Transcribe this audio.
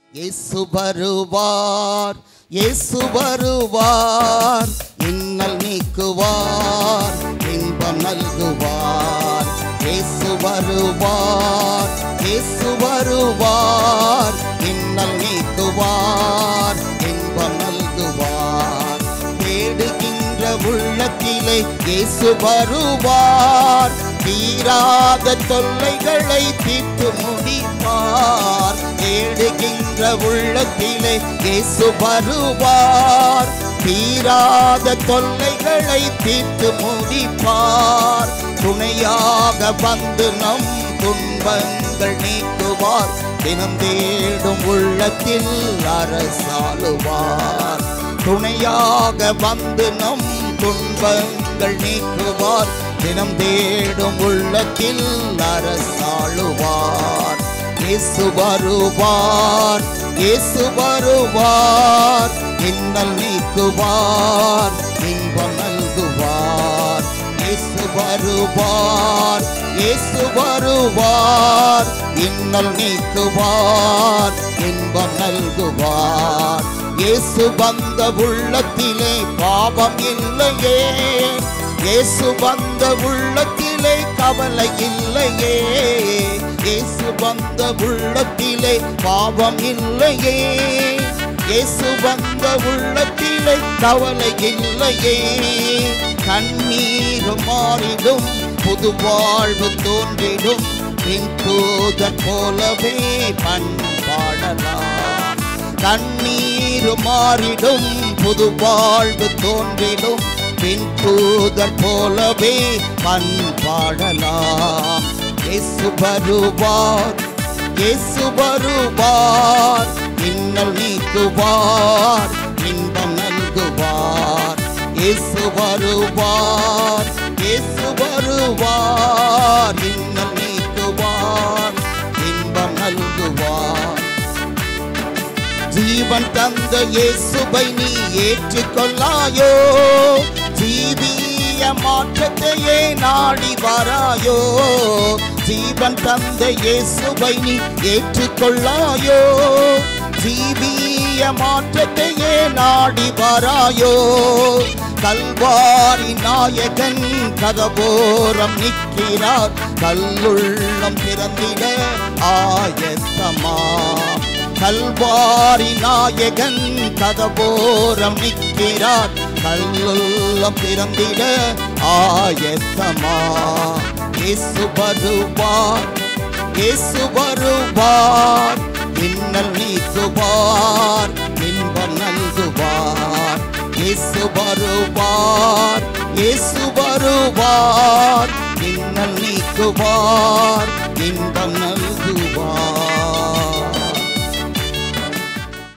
இயேசு வருவார் இயேசு வருவார் இன்னல் நீக்குவார் இன்பம் நல்குவார் இயேசு வருவார் இயேசு வருவார் இன்னல் நீக்குவார் இன்பம் நல்குவார் தேடுகின்ற உள்ளத்திலே இயேசு வருவார் தீராத தொல்லைகளை தீர்த்து முடிப்பார் தேடுகின்ற உள்ளத்திலே இயேசு வருவார் தீராத தொல்லைகளை தீர்த்து முடிப்பார் துணையாக வந்து நம் துன்பங்கள் நீக்குவார் தினம் தேடும் உள்ளத்தில் அரசாளுவார் துணையாக வந்து நம் துன்பங்கள் நீக்குவார் தினம் தேடும் உள்ளத்தில் அரசாளுவார் இயேசு வருவார் இயேசு வருவார் இன்னல் நீக்குவார் இன்பம் நல்குவார் இயேசு வருவார் இயேசு வருவார் இன்னல் நீக்குவார் இன்பம் நல்குவார் இயேசு வந்த உள்ளத்திலே பாவம் இல்லையே இயேசு வந்த உள்ளத்திலே கவலை இல்லையே இயேசு வந்த உள்ளத்திலே பாவம் இல்லையே இயேசு வந்த உள்ளத்திலே கவலை இல்லையே கண்ணீரும் மாறிடும் புது வாழ்வு தோன்றிடும் பின் தூதர் போலவே பண்பாடலாம் கண்ணீரும் மாறிடும் புது வாழ்வு தோன்றிடும் பின் தூதர் போலவே பண்பாடலாம் இயேசு வருவார் இயேசு வருவார் இன்னல் நீக்குவார் இன்பம் நல்குவார் இயேசு வருவார் இயேசு வருவார் இன்னல் நீக்குவார் இன்பம் நல்குவார் ஜீவன் தந்த இயேசுவை நீ ஏற்றுக்கொள்ளாயோ ஜீவிய மாற்றத்தையே நாடி வராயோ ஜீவன் தந்த இயேசுவை நீ ஏற்றுக்கொள்ளாயோ ஜீவிய மாற்றத்தையே நாடி வராயோ கல்வாரி நாயகன் கதபோரம் நிற்கிறார் கல்லுள்ளம் திறந்திட ஆயத்தமா கல்வாரி நாயகன் கதபோரம் நிற்கிறார் கல்லுள்ளம் திறந்திட ஆயத்தமா இயேசு வருவார் இயேசு வருவார் இன்னல் நீக்குவார் இன்பம் நல்குவார் இயேசு வருவார் இயேசு வருவார் இன்னல் நீக்குவார் இன்பம் நல்குவார்